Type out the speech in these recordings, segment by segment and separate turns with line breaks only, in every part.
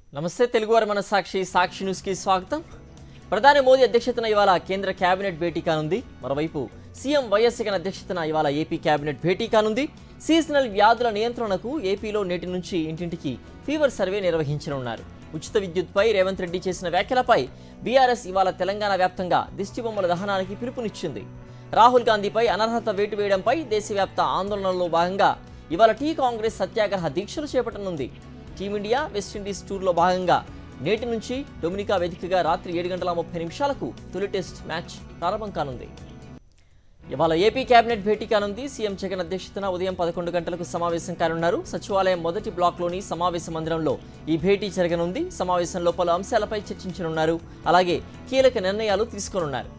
నమస్తే తెలుగువారి మన సాక్షి సాక్షి న్యూస్కి స్వాగతం ప్రధాని మోదీ అధ్యక్షతన ఇవాళ కేంద్ర కేబినెట్ భేటీ కానుంది మరోవైపు సీఎం వైఎస్ జగన్ అధ్యక్షతన ఇవాళ ఏపీ కేబినెట్ భేటీ కానుంది సీజనల్ వ్యాధుల నియంత్రణకు ఏపీలో నేటి నుంచి ఇంటింటికి ఫీవర్ సర్వే నిర్వహించనున్నారు ఉచిత విద్యుత్పై రేవంత్ రెడ్డి చేసిన వ్యాఖ్యలపై బీఆర్ఎస్ ఇవాళ తెలంగాణ వ్యాప్తంగా దిష్టిబొమ్మల దహనానికి పిలుపునిచ్చింది రాహుల్ గాంధీపై అనర్హత వేటు వేయడంపై దేశవ్యాప్త ఆందోళనలో భాగంగా ఇవాళ టీ కాంగ్రెస్ సత్యాగ్రహ దీక్షలు చేపట్టనుంది టీమిండియా వెస్టిండీస్ టూర్లో భాగంగా నేటి నుంచి డొమినికా వేదికగా రాత్రి ఏడు గంటల ముప్పై నిమిషాలకు తొలి టెస్ట్ మ్యాచ్ ప్రారంభం కానుంది ఇవాళ ఏపీ కేబినెట్ భేటీ కానుంది సీఎం జగన్ అధ్యక్షతన ఉదయం పదకొండు గంటలకు సమావేశం కానున్నారు సచివాలయం మొదటి బ్లాక్లోని సమావేశ మందిరంలో ఈ భేటీ జరగనుంది సమావేశంలో పలు అంశాలపై చర్చించనున్నారు అలాగే కీలక నిర్ణయాలు తీసుకోనున్నారు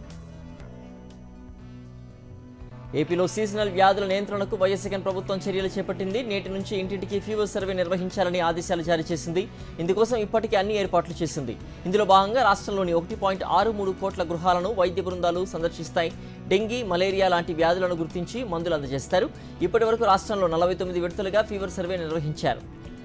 ఏపీలో సీజనల్ వ్యాధుల నియంత్రణకు వైఎస్ జగన్ ప్రభుత్వం చర్యలు చేపట్టింది నేటి నుంచి ఇంటింటికి ఫీవర్ సర్వే నిర్వహించాలని ఆదేశాలు జారీ చేసింది ఇందుకోసం ఇప్పటికే అన్ని ఏర్పాట్లు చేసింది ఇందులో భాగంగా రాష్ట్రంలోని ఒకటి పాయింట్ ఆరు మూడు కోట్ల గృహాలను వైద్య బృందాలు సందర్శిస్తాయి డెంగీ మలేరియా లాంటి వ్యాధులను గుర్తించి మందులు అందజేస్తారు ఇప్పటి వరకు రాష్ట్రంలో నలభై తొమ్మిది విడతలుగా ఫీవర్ సర్వే నిర్వహించారు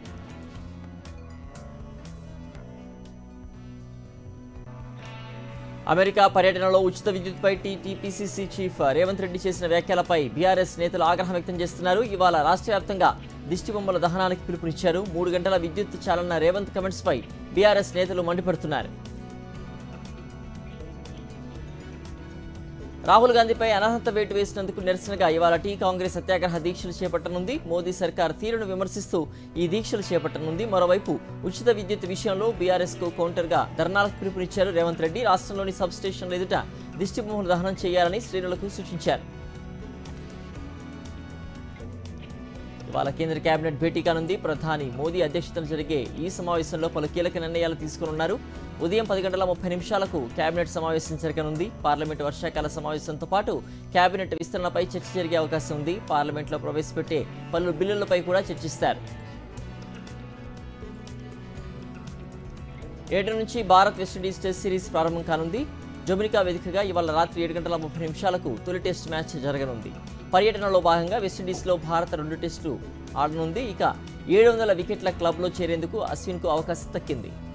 అమెరికా పర్యటనలో ఉచిత విద్యుత్పై టీపీసీసీ చీఫ్ రేవంత్ రెడ్డి చేసిన వ్యాఖ్యలపై బీఆర్ఎస్ నేతలు ఆగ్రహం వ్యక్తం చేస్తున్నారు ఇవాళ రాష్ట్ర వ్యాప్తంగా దిష్టిబొమ్మల దహనానికి పిలుపునిచ్చారు మూడు గంటల విద్యుత్ చాలన్న రేవంత్ కమెంట్స్ పై బీఆర్ఎస్ నేతలు మండిపడుతున్నారు రాహుల్ గాంధీపై అనర్హత వేటు వేసినందుకు నిరసనగా ఇవాళ టీ కాంగ్రెస్ సత్యాగ్రహ దీక్షలు చేపట్టనుంది మోదీ సర్కార్ తీరును విమర్శిస్తూ ఈ దీక్షలు చేపట్టనుంది మరోవైపు ఉచిత విద్యుత్ విషయంలో బీఆర్ఎస్ కు కౌంటర్గా ధర్నాలకు పిలుపునిచ్చారు రేవంత్ రెడ్డి రాష్ట్రంలోని సబ్ స్టేషన్ల ఎదుట దిష్టిబొమ్మలు దహనం చేయాలని శ్రేణులకు సూచించారు ఇవాళ కేంద్ర కేబినెట్ భేటీ కానుంది ప్రధాని మోదీ అధ్యక్షతన జరిగే ఈ సమావేశంలో పలు కీలక నిర్ణయాలు తీసుకోనున్నారు ఉదయం పది గంటల ముప్పై నిమిషాలకు కేబినెట్ సమావేశం జరగనుంది పార్లమెంట్ వర్షాకాల సమావేశంతో పాటు కేబినెట్ విస్తరణపై చర్చ జరిగే అవకాశం ఉంది పార్లమెంట్లో ప్రవేశపెట్టే పలు బిల్లులపై కూడా చర్చిస్తారు ఏడు నుంచి భారత్ వెస్టిండీస్ టెస్ట్ సిరీస్ ప్రారంభం కానుంది జొమినికా వేదికగా ఇవాళ రాత్రి ఏడు గంటల ముప్పై నిమిషాలకు తొలి టెస్ట్ మ్యాచ్ జరగనుంది పర్యటనలో భాగంగా వెస్టిండీస్లో భారత్ రెండు టెస్టులు ఆడనుంది ఇక ఏడు వందల వికెట్ల క్లబ్లో చేరేందుకు అశ్విన్కు అవకాశం దక్కింది